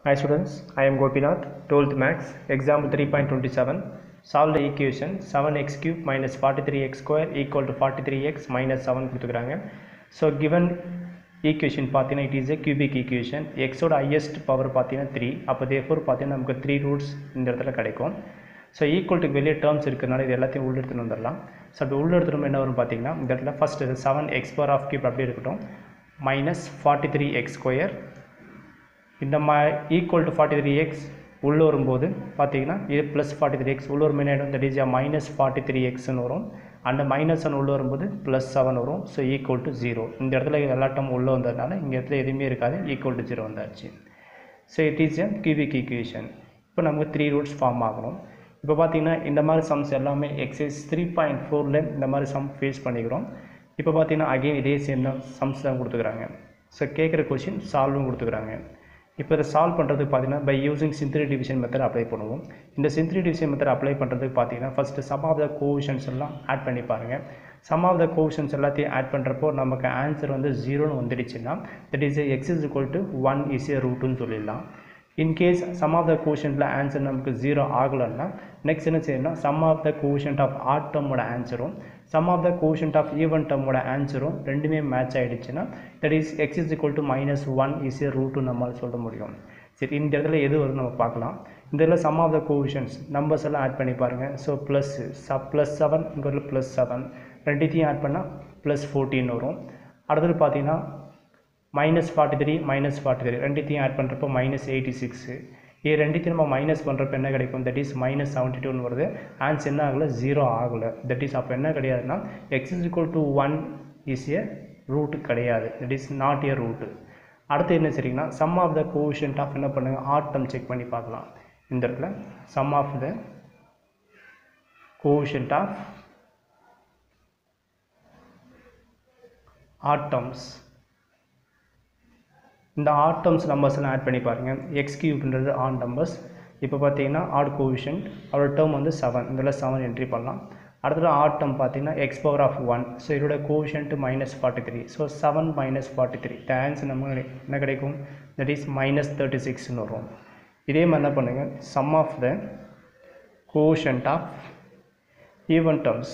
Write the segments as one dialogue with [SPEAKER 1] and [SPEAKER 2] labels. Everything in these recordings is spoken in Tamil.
[SPEAKER 1] Hi students, I am Gopinath, 12th Max, example 3.27. Solve the equation 7x cube minus 43x square equal to 43x minus 7 கொடுத்துக்கிறாங்க ஸோ கிவன் ஈக்குவேஷன் பார்த்தீங்கன்னா it is a cubic equation எக்ஸோட ஹையஸ்ட் பவர் பார்த்தீங்கன்னா த்ரீ அப்போ தேஃபோர் பார்த்தீங்கன்னா நமக்கு த்ரீ ரூட்ஸ் இந்த இடத்துல கிடைக்கும் ஸோ ஈக்குவல்ட்டுக்கு வெளியே டேர்ம்ஸ் இருக்கிறனால இது எல்லாத்தையும் உள்ள எடுத்துன்னு வந்துடலாம் ஸோ அப்படி உள்ள எடுத்துகிட்டு என்ன வரும் பார்த்தீங்கன்னா இந்த இடத்துல ஃபஸ்ட் இது seven x power of cube அப்படியே இருக்கட்டும் minus forty three x square இந்த மா equal to forty three x உள்ளே வரும்போது பார்த்தீங்கன்னா இது ப்ளஸ் ஃபார்ட்டி த்ரீ எக்ஸ் உள்ள ஒரு minute that is minus forty three எக்ஸ்னு வரும் அந்த மைனஸ் ஒன் உள்ளே வரும்போது ப்ளஸ் செவன் வரும் ஸோ ஈக்குவல் டு ஜீரோ இந்த இடத்துல எல்லா டேர்ம் உள்ளே வந்ததுனால இங்கே இடத்துல எதுவுமே இருக்காது ஈக்குவல் டு ஜீரோ வந்தாச்சு so it is a cubic equation இப்போ நமக்கு த்ரீ ரூட்ஸ் ஃபார்ம் ஆகணும் இப்போ பார்த்தீங்கன்னா இந்த மாதிரி சம்ஸ் எல்லாமே எக்ஸைஸ் த்ரீ பாயிண்ட் ஃபோரில் இந்த மாதிரி சம் ஃபேஸ் பண்ணிக்கிறோம் இப்போ பார்த்தீங்கன்னா அகைன் இதே சேம் தான் சம்ஸ் தான் கொடுத்துக்கிறாங்க ஸோ கேட்குற கொஷின் சால்வும் கொடுத்துக்கிறாங்க இப்போ இதை சால்வ் பண்ணுறதுக்கு பார்த்தீங்கன்னா by using synthetic division method apply பண்ணுவோம் இந்த சிந்திரி டிவிஷன் மெத்தட் அப்ளை பண்ணுறதுக்கு பார்த்தீங்கன்னா first sum of the coefficients எல்லாம் ஆட் பண்ணி பாருங்கள் சம் ஆஃப் த கோவிஷன்ஸ் எல்லாத்தையும் ஆட் பண்ணுறப்போ நமக்கு ஆன்சர் வந்து ஜீரோன்னு வந்துடுச்சுன்னா that is x is equal to one is a ரூட்டுன்னு சொல்லிடலாம் இன்கேஸ் சம் ஆஃப் த கோஷன்ட்டில் ஆன்சர் நமக்கு ஜீரோ ஆகலைன்னா நெக்ஸ்ட் என்ன செய்யணும்னா sum of the coefficient of odd டர்மோட ஆன்சரும் sum of the coefficient of even டர்மோட ஆன்சரும் ரெண்டுமே மேட்ச் ஆகிடுச்சுன்னா that is x is equal to minus one is a root நம்மளால் சொல்ல முடியும் சரி இந்த இடத்துல எது வரும் நம்ம பார்க்கலாம் இந்த இடத்துல sum of the coefficients numbers எல்லாம் ஆட் பண்ணி பாருங்கள் ஸோ ப்ளஸ் ச ப்ளஸ் செவன் இங்கே ஒரு ப்ளஸ் செவன் ரெண்டுத்தையும் ஆட் பண்ணால் ப்ளஸ் ஃபோர்டீன் வரும் அடுத்தது பார்த்தீங்கன்னா minus forty three minus forty three ரெண்டுத்தையும் ஆட் பண்ணுறப்போ மைனஸ் எயிட்டி சிக்ஸு இது ரெண்டுத்தையும் நம்ம மைனஸ் பண்ணுறப்ப என்ன கிடைக்கும் தட் இஸ் மைனஸ் செவன்ட்டி டூன்னு வருது ஆன்சர் என்ன ஆகலை ஜீரோ ஆகலை தட் இஸ் அப்போ என்ன கிடையாதுன்னா x is equal to one is a root கிடையாது that is not a root அடுத்து என்ன சரிங்கன்னா sum of the coefficient of என்ன பண்ணுங்கள் ஆட்டம் செக் பண்ணி பார்க்கலாம் இந்த இடத்துல sum of the coefficient of odd terms இந்த ஆட் டர்ம்ஸ் நம்பர்ஸ்லாம் ஆட் பண்ணி பாருங்கள் எக்ஸ் கியூப்ன்றது ஆட் நம்பர்ஸ் இப்போ பார்த்தீங்கன்னா ஆட் கோவிஷன் அவரோட டேர்ம் வந்து செவன் இதில் செவன் என்ட்ரி பண்ணலாம் அடுத்தது ஆட் டேர்ம் பார்த்தீங்கன்னா x power of one so இதோட coefficient minus forty three so seven minus forty three answer நம்ம என்ன கிடைக்கும் தட் இஸ் மைனஸ் தேர்ட்டி சிக்ஸ்னு வரும் இதே மாதிரி என்ன பண்ணுங்கள் sum of the coefficient of even terms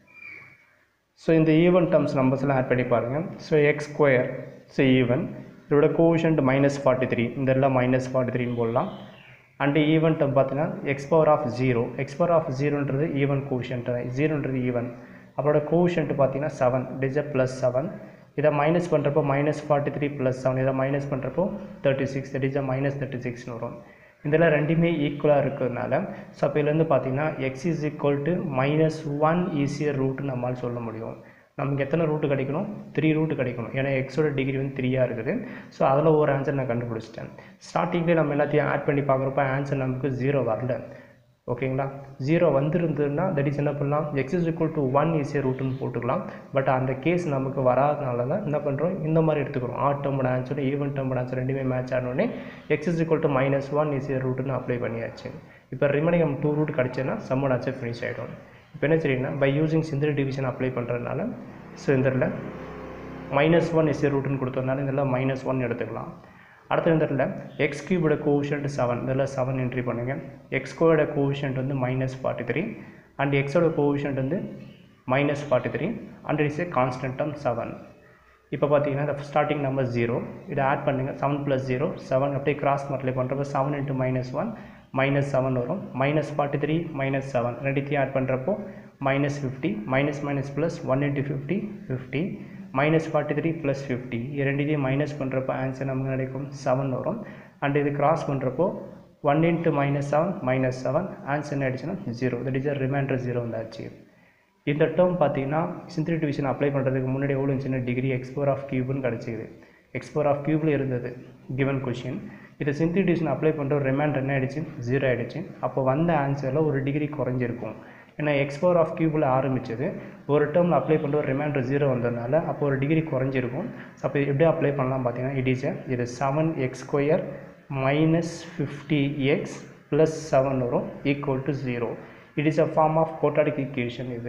[SPEAKER 1] so இந்த ஈவன் டேர்ம்ஸ் நம்பர்ஸ்லாம் ஆட் பண்ணி பாருங்கள் so x square so even இதோட கோஷன்ட் மைனஸ் ஃபார்ட்டி த்ரீ இந்த எல்லாம் மைனஸ் ஃபார்ட்டி த்ரீன்னு போடலாம் அண்டு ஈவன் டேர்ம் பார்த்தீங்கன்னா x power of zero x power of ஜீரோன்றது ஈவன் கோஷன்ட் ஜீரோன்றது ஈவன் அப்போட கோஷன்ட் பார்த்தீங்கன்னா செவன் டிஸ் ப்ளஸ் செவன் இதை மைனஸ் பண்ணுறப்போ minus forty three plus seven இதை மைனஸ் பண்ணுறப்போ thirty six that is minus thirty சிக்ஸ்னு வரும் இதில் ரெண்டுமே ஈக்குவலாக இருக்கிறதுனால ஸோ அப்போ இதுலேருந்து பார்த்தீங்கன்னா x is equal to minus one is a root நம்மளால் சொல்ல முடியும் நமக்கு எத்தனை ரூட்டு கிடைக்கணும் த்ரீ ரூட்டு கிடைக்கணும் ஏன்னா எக்ஸோட டிகிரி வந்து த்ரீயாக இருக்குது ஸோ அதில் ஒரு ஆன்சர் நான் கண்டுபிடிச்சிட்டேன் ஸ்டார்டிங்லேயே நம்ம எல்லாத்தையும் ஆட் பண்ணி பார்க்குறப்ப ஆன்சர் நமக்கு ஜீரோ வரல ஓகேங்களா ஜீரோ வந்திருந்ததுன்னா தட் இஸ் என்ன பண்ணலாம் x is equal to one is a ரூட்டுன்னு போட்டுக்கலாம் பட் அந்த கேஸ் நமக்கு வராதனால தான் என்ன பண்ணுறோம் இந்த மாதிரி எடுத்துக்கிறோம் ஆட் டேர்மோட ஆன்சர் ஈவன் டேர்மோட ஆன்சர் ரெண்டுமே மேட்ச் ஆனோடனே x is equal to minus one is a ரூட்டுன்னு அப்ளை பண்ணியாச்சு இப்போ ரிமைனிங் நம்ம டூ ரூட் கிடச்சுன்னா சம்மோட ஆன்சர் ஃபினிஷ் ஆகிடும் இப்போ என்ன சரிங்கன்னா by using synthetic division apply பண்ணுறதுனால ஸோ இந்த இடத்துல மைனஸ் ஒன் எஸ்ஏ ரூட்டுன்னு கொடுத்ததுனால இதெல்லாம் மைனஸ் ஒன் எடுத்துக்கலாம் அடுத்த இந்த இடத்துல எக்ஸ் கியூபோட கோவிஷன்ட் செவன் இதெல்லாம் செவன் என்ட்ரி பண்ணுங்கள் எக்ஸ்கோட கோவிஷன்ட் வந்து மைனஸ் ஃபார்ட்டி த்ரீ அண்ட் எக்ஸோட கோவிஷன்ட் வந்து minus forty three and is a constant term seven இப்போ பார்த்தீங்கன்னா இந்த ஸ்டார்டிங் நம்பர் ஜீரோ இதை ஆட் பண்ணுங்கள் செவன் ப்ளஸ் ஜீரோ செவன் அப்படியே கிராஸ் மல்டிப்ளை பண்ணுறப்போ seven into minus one minus seven வரும் minus forty three minus seven ரெண்டுத்தையும் ஆட் பண்ணுறப்போ minus fifty minus minus plus one into fifty fifty minus forty three plus fifty ரெண்டுத்தையும் மைனஸ் பண்ணுறப்போ ஆன்சர் நமக்கு கிடைக்கும் செவன் வரும் அண்ட் இது கிராஸ் பண்ணுறப்போ one into minus seven minus seven answer என்ன ஆயிடுச்சுன்னா zero that is remainder zero வந்தாச்சு இந்த டேர்ம் பார்த்தீங்கன்னா சிந்திரி டிவிஷன் அப்ளை பண்ணுறதுக்கு முன்னாடி எவ்வளோ இருந்துச்சுன்னா டிகிரி எக்ஸ்போர் ஆஃப் கியூப்னு கிடச்சிது எக்ஸ்போர் ஆஃப் கியூபில் இருந்தது கிவன் கொஷின் இதை சிந்திரி டிவிஷன் அப்ளை பண்ணுற ரிமைண்டர் என்ன ஆகிடுச்சு ஜீரோ ஆகிடுச்சு அப்போ வந்த ஆன்சரில் ஒரு டிகிரி குறைஞ்சிருக்கும் ஏன்னா எக்ஸ்போர் ஆஃப் கியூபில் ஆரம்பிச்சது ஒரு டேர்மில் அப்ளை பண்ணுற ஒரு ரிமைண்டர் ஜீரோ வந்ததுனால அப்போ ஒரு டிகிரி குறைஞ்சிருக்கும் ஸோ அப்போ எப்படி அப்ளை பண்ணலாம் பார்த்தீங்கன்னா இட் இஸ் இது seven x square minus fifty x plus seven வரும் equal to zero it is a form of quadratic equation இது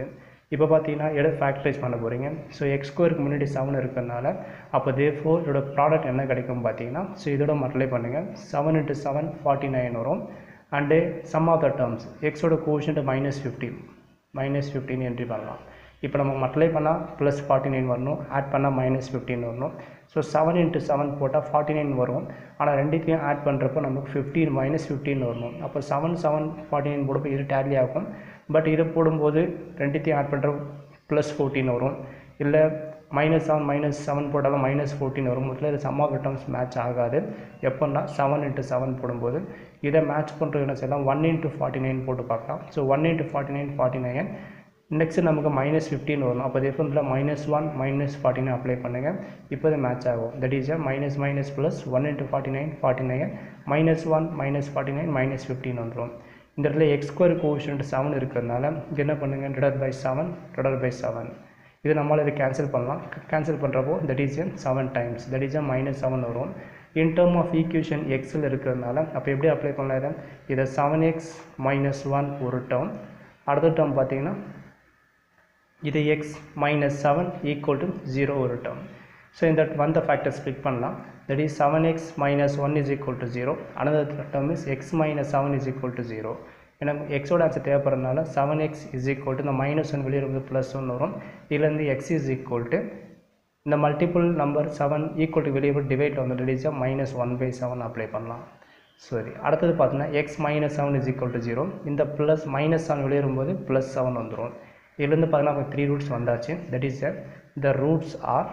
[SPEAKER 1] இப்போ பார்த்தீங்கன்னா எதை ஃபேக்டரைஸ் பண்ண போகிறீங்க ஸோ எக்ஸ் ஸ்கொயருக்கு முன்னாடி செவன் இருக்கிறதுனால அப்போ தே ஃபோர் இதோட ப்ராடக்ட் என்ன கிடைக்கும் பார்த்தீங்கன்னா ஸோ இதோட மல்டிப்ளை பண்ணுங்கள் seven into seven forty nine வரும் and sum of the terms எக்ஸோட coefficient minus fifteen minus fifteen entry பண்ணலாம் இப்போ நம்ம மல்டிப்ளை பண்ணால் ப்ளஸ் ஃபார்ட்டி நைன் வரணும் ஆட் பண்ணால் மைனஸ் ஃபிஃப்டின் வரணும் ஸோ செவன் இன்ட்டு செவன் போட்டால் ஃபார்ட்டி நைன் வரும் ஆனால் ரெண்டுத்தையும் ஆட் பண்ணுறப்போ நமக்கு ஃபிஃப்டீன் மைனஸ் ஃபிஃப்டின் வரணும் அப்போ செவன் செவன் ஃபார்ட்டி நைன் போடுறப்போ இது டேலி ஆகும் பட் இது போடும்போது ரெண்டுத்தையும் ஆட் பண்ணுற ப்ளஸ் ஃபோர்டீன் வரும் இல்லை மைனஸ் செவன் மைனஸ் செவன் போட்டாலும் மைனஸ் ஃபோர்டீன் வரும் முதல்ல இது சம் ஆஃப் டேர்ம்ஸ் மேட்ச் ஆகாது எப்போன்னா செவன் இன்ட்டு செவன் போடும்போது இதை மேட்ச் பண்ணுறது என்ன செய்யலாம் ஒன் இன்ட்டு ஃபார்ட்டி நைன் போட்டு பார்க்கலாம் so one into forty nine forty nine next நமக்கு மைனஸ் ஃபிஃப்டின் வரும் அப்போ டிஃபரன்ஸில் minus one minus fourteen apply பண்ணுங்கள் இப்போ இது மேட்ச் ஆகும் that is minus minus plus one into forty nine forty nine minus one minus forty nine minus fifteen வந்துடும் இந்த இடத்துல எக்ஸ் ஸ்கொயர் கோஷன்ட் செவன் இருக்கிறதுனால இது என்ன பண்ணுங்கள் divide by seven divide by seven இது நம்மளால் இதை கேன்சல் பண்ணலாம் கேன்சல் பண்ணுறப்போ that is seven times that is minus seven வரும் இன் டேர்ம் ஆஃப் ஈக்குவேஷன் எக்ஸில் இருக்கிறதுனால அப்போ எப்படி அப்ளை பண்ணலாம் இதை இதை செவன் எக்ஸ் மைனஸ் ஒன் ஒரு டேர்ம் அடுத்த டேர்ம் பார்த்தீங்கன்னா இது x minus seven equal to zero ஒரு டேர்ம் ஸோ இந்த வந்த ஃபேக்டர்ஸ் கிளிக் பண்ணலாம் that is seven x minus one is equal to zero another term is x minus seven is equal to zero ஏன்னா எக்ஸோட ஆன்சர் தேவைப்படுறதுனால seven x is equal to இந்த மைனஸ் ஒன் வெளியே இருக்குது ப்ளஸ் ஒன் வரும் இதுலேருந்து எக்ஸ் இஸ் ஈக்குவல் டு இந்த multiple number seven equal to வெளியே டிவைட் வந்து ரெடிஸாக minus one by seven apply பண்ணலாம் சரி அடுத்தது பார்த்தீங்கன்னா x minus seven is equal to zero இந்த ப்ளஸ் மைனஸ் செவன் வெளியேறும்போது ப்ளஸ் செவன் வந்துடும் இதுலேருந்து பார்த்தீங்கன்னா த்ரீ ரூட்ஸ் வந்தாச்சு that is the roots are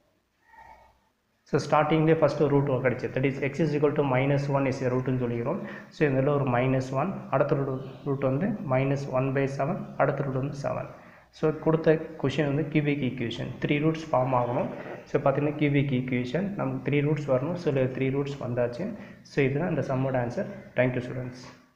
[SPEAKER 1] so ஸ்டார்டிங்லேயே ஃபஸ்ட்டு ரூட் கிடச்சி that is x is equal to minus one is ரூட்டுன்னு சொல்லிக்கிறோம் ஸோ இதில் ஒரு மைனஸ் ஒன் அடுத்த ரூட் ரூட் வந்து மைனஸ் ஒன் பை செவன் அடுத்த ரூட் வந்து செவன் ஸோ கொடுத்த கொஷின் வந்து cubic equation three roots form ஆகணும் ஸோ பார்த்தீங்கன்னா கியூபிக் ஈக்குவேஷன் நமக்கு த்ரீ ரூட்ஸ் வரணும் ஸோ த்ரீ ரூட்ஸ் வந்தாச்சு ஸோ இதுதான் இந்த சம்மோட ஆன்சர் தேங்க்யூ ஸ்டூடெண்ட்ஸ்